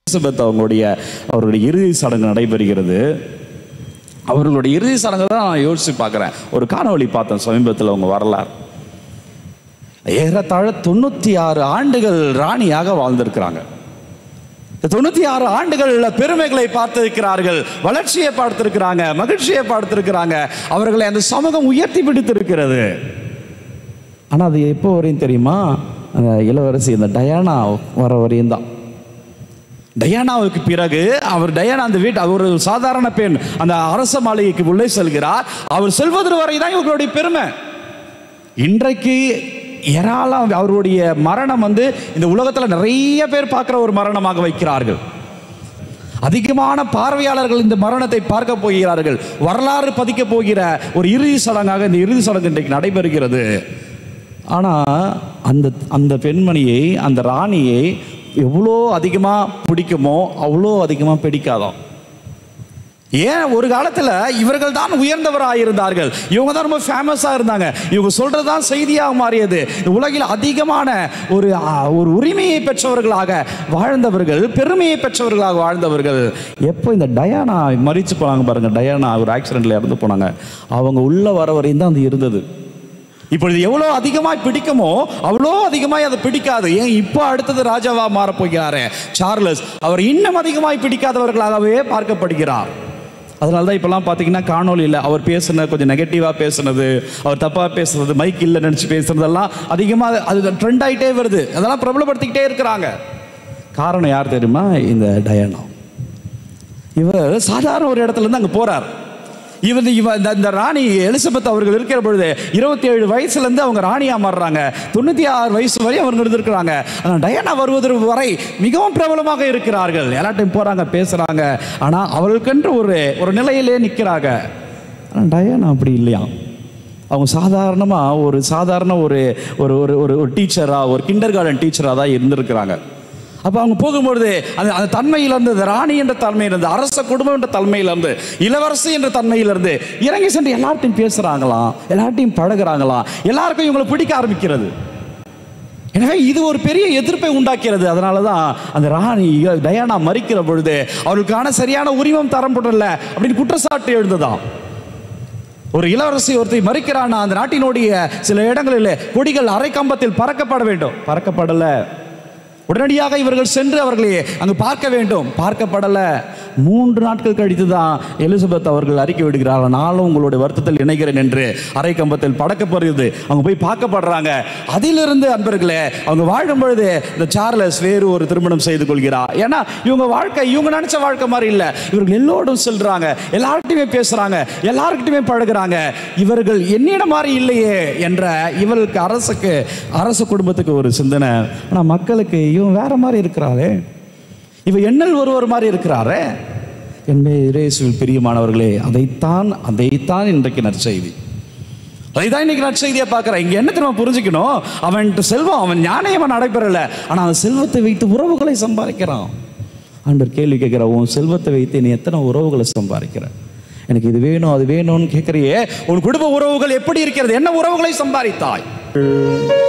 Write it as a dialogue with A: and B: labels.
A: Elizabeth அவங்களுடைய அவருடைய இறுதி சடங்கு நடைபெறுகிறது அவர்களுடைய இறுதி சடங்கு தான் நான் யோசிச்சு பார்க்குறேன் ஒரு காணொளி பார்த்தேன் சமீபத்தில் அவங்க வரலாறு ஏறத்தாழ தொண்ணூற்றி ஆறு ஆண்டுகள் ராணியாக வாழ்ந்திருக்கிறாங்க இந்த தொண்ணூற்றி ஆறு ஆண்டுகள்ல பெருமைகளை பார்த்திருக்கிறார்கள் வளர்ச்சியை பார்த்திருக்கிறாங்க மகிழ்ச்சியை பார்த்திருக்கிறாங்க அவர்களை அந்த சமூகம் உயர்த்தி பிடித்திருக்கிறது ஆனால் அது எப்போ வரையும் தெரியுமா அந்த இளவரசி அந்த டயானா வர வரையும் தான் டயானாவுக்கு பிறகு அவர் டயானா அந்த வீட்டு அவர் ஒரு சாதாரண பெண் அந்த அரச மாளிகைக்கு உள்ளே செல்கிறார் அவர் செல்வது வரை தான் இவர்களுடைய பெருமை இன்றைக்கு ஏராளம் அவருடைய மரணம் வந்து இந்த உலகத்தில் நிறைய பேர் பார்க்குற ஒரு மரணமாக வைக்கிறார்கள் அதிகமான பார்வையாளர்கள் இந்த மரணத்தை பார்க்க போகிறார்கள் வரலாறு பதிக்க போகிற ஒரு இறுதி சடங்காக இந்த இறுதி சடங்கு இன்றைக்கு நடைபெறுகிறது ஆனால் அந்த அந்த பெண்மணியை அந்த ராணியை எவ்வளோ அதிகமாக பிடிக்குமோ அவ்வளோ அதிகமாக பிடிக்காதாம் ஏன் ஒரு காலத்தில் இவர்கள் தான் உயர்ந்தவராக இருந்தார்கள் இவங்க தான் ரொம்ப ஃபேமஸாக இருந்தாங்க இவங்க சொல்றது தான் செய்தியாக மாறியது இந்த உலகில் அதிகமான ஒரு ஆ, ஒரு உரிமையை பெற்றவர்களாக வாழ்ந்தவர்கள் பெருமையை பெற்றவர்களாக வாழ்ந்தவர்கள் எப்போ இந்த டயானா மறிச்சு போனாங்க பாருங்க டயானா ஒரு ஆக்சிடென்ட்ல இறந்து போனாங்க அவங்க உள்ள வர வரையும் தான் அது இருந்தது இப்பொழுது எவ்வளோ அதிகமாய் பிடிக்குமோ அவ்வளோ அதிகமாய் அதை பிடிக்காது ஏன் இப்போ அடுத்தது ராஜாவா மாறப் போகிறாரே சார்லஸ் அவர் இன்னும் அதிகமாய் பிடிக்காதவர்களாகவே பார்க்கப்படுகிறார் அதனால தான் இப்போலாம் பார்த்தீங்கன்னா காணொலியில் அவர் பேசுன கொஞ்சம் நெகட்டிவாக பேசுனது அவர் தப்பாக பேசுனது மைக் இல்லை நினச்சி பேசுனதெல்லாம் அதிகமாக அது ட்ரெண்ட் ஆகிட்டே வருது அதெல்லாம் பிரபலப்படுத்திக்கிட்டே இருக்கிறாங்க காரணம் யார் தெரியுமா இந்த டயானா இவர் சாதாரண ஒரு இடத்துல இருந்து அங்கே போறார் இவர் இவ இந்த இந்த ராணி எலிசபெத் அவர்கள் இருக்கிற பொழுது இருபத்தி ஏழு வயசுலேருந்து அவங்க ராணியாக மாறுறாங்க தொண்ணூற்றி ஆறு வயசு வரை அவங்க இருந்திருக்கிறாங்க ஆனால் டயானா வருவதற்கு வரை மிகவும் பிரபலமாக இருக்கிறார்கள் எல்லாட்டையும் போகிறாங்க பேசுகிறாங்க ஆனால் அவர்களுக்கென்று ஒரு ஒரு நிலையிலே நிற்கிறாங்க ஆனால் டயானா அப்படி இல்லையா அவங்க சாதாரணமாக ஒரு சாதாரண ஒரு ஒரு ஒரு ஒரு ஒரு டீச்சராக ஒரு கிண்டர் கார்டன் டீச்சராக தான் இருந்திருக்கிறாங்க அப்போ அவங்க போகும்பொழுது அந்த அந்த தன்மையிலிருந்து அந்த ராணி என்ற தன்மையிலிருந்து அரச குடும்பம் என்ற தன்மையிலிருந்து இளவரசி என்ற தன்மையிலிருந்து இறங்கி சென்று எல்லார்ட்டையும் பேசுகிறாங்களாம் எல்லார்ட்டையும் பழகுறாங்களாம் எல்லாருக்கும் இவங்களை பிடிக்க ஆரம்பிக்கிறது எனவே இது ஒரு பெரிய எதிர்ப்பை உண்டாக்கிறது அதனால தான் அந்த ராணி டயானா மறிக்கிற பொழுது அவர்களுக்கான சரியான உரிமம் தரப்படல அப்படின்னு குற்றச்சாட்டு எழுந்ததாம் ஒரு இளவரசி ஒருத்தை மறிக்கிறானா அந்த நாட்டினுடைய சில இடங்களில் கொடிகள் அரை கம்பத்தில் பறக்கப்பட வேண்டும் பறக்கப்படலை உடனடியாக இவர்கள் சென்று அவர்களை அங்கு பார்க்க வேண்டும் பார்க்கப்படல மூன்று நாட்கள் கழித்து தான் எலிசபெத் அவர்கள் அறிக்கை விடுகிறார்கள் நானும் உங்களுடைய வருத்தத்தில் இணைகிறேன் என்று அரை கம்பத்தில் படக்கப்படுகிறது அவங்க போய் பார்க்கப்படுறாங்க அதிலிருந்து அன்பர்களே அவங்க வாழும் பொழுது இந்த சார்லஸ் வேறு ஒரு திருமணம் செய்து கொள்கிறார் ஏன்னா இவங்க வாழ்க்கை இவங்க நினைச்ச வாழ்க்கை மாதிரி இல்லை இவர்கள் எல்லோரும் செல்றாங்க எல்லார்கிட்டையுமே பேசுறாங்க எல்லார்கிட்டையுமே பழகுறாங்க இவர்கள் என்னிடம் மாதிரி இல்லையே என்ற இவர்களுக்கு அரசுக்கு அரசு குடும்பத்துக்கு ஒரு சிந்தனை ஆனால் மக்களுக்கு இவன் வேற மாதிரி இருக்கிறாரே இவ எண்ணல் ஒருவர் மாதிரி இருக்கிறாரே என்பே இயேசுவில் பிரியமானவர்களே அதைத்தான் அதைத்தான் இன்றைக்கு நற்செய்தி அதைதான் இன்னைக்கு நற்செய்தியா பார்க்குறேன் இங்க என்ன தெரியுமா புரிஞ்சுக்கணும் அவன்கிட்ட செல்வம் அவன் ஞானயமா நடைபெறல ஆனா அந்த செல்வத்தை வைத்து உறவுகளை சம்பாதிக்கிறான் ஆண்டவர் கேள்வி கேட்கிற உன் செல்வத்தை வைத்து நீ எத்தனை உறவுகளை சம்பாதிக்கிற எனக்கு இது வேணும் அது வேணும்னு கேட்குறியே உன் குடும்ப உறவுகள் எப்படி இருக்கிறது என்ன உறவுகளை சம்பாதித்தாய்